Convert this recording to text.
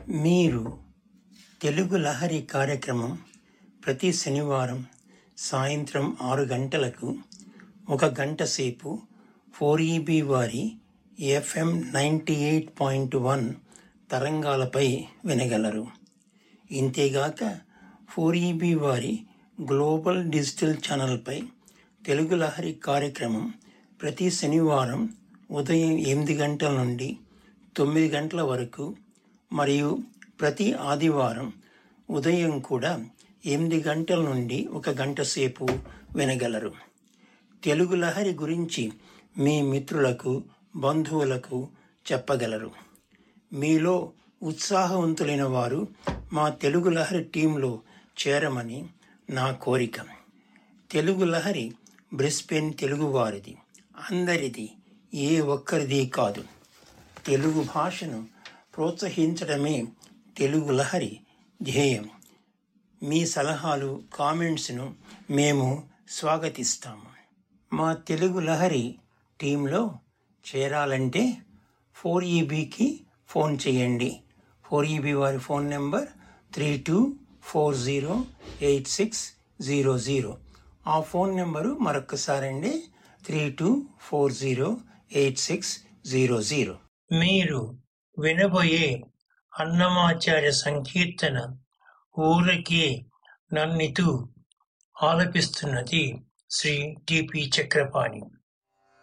మీరు తెలుగు లహరి కార్యక్రమం ప్రతి శనివారం సాయంత్రం ఆరు గంటలకు ఒక గంట సేపు four E B FM ninety eight point one తరంగాలపై వినగలరు ఇంతేగాక four E B global digital ఛానల్పై తెలుగు లహరి కార్యక్రమం ప్రతి శనివారం ఉదయం ఎనిమిది గంటల నుండి తొమ్మిది గంటల వరకు మరియు ప్రతి ఆదివారం ఉదయం కూడా ఎనిమిది గంటల నుండి ఒక గంట సేపు వినగలరు తెలుగు లహరి గురించి మీ మిత్రులకు బంధువులకు చెప్పగలరు మీలో ఉత్సాహవంతులైన వారు మా తెలుగు లహరి టీంలో చేరమని నా కోరిక తెలుగు లహరి బ్రిస్బెన్ తెలుగువారిది అందరిది ఏ ఒక్కరిది కాదు తెలుగు భాషను ప్రోత్సహించడమే తెలుగు లహరి ధ్యేయం మీ సలహాలు కామెంట్స్ను మేము స్వాగతిస్తాము మా తెలుగు లహరి టీంలో చేరాలంటే ఫోర్ ఈబీకి ఫోన్ చేయండి four E B phone number three two four zero eight six zero zero ఆ ఫోన్ నెంబరు మరొకసారండి three two four zero eight six zero zero మీరు వినబోయే అన్నమాచార్య సంకీర్తన ఊరకే నన్నితూ ఆలపిస్తున్నది శ్రీ టిపి చక్రపాణి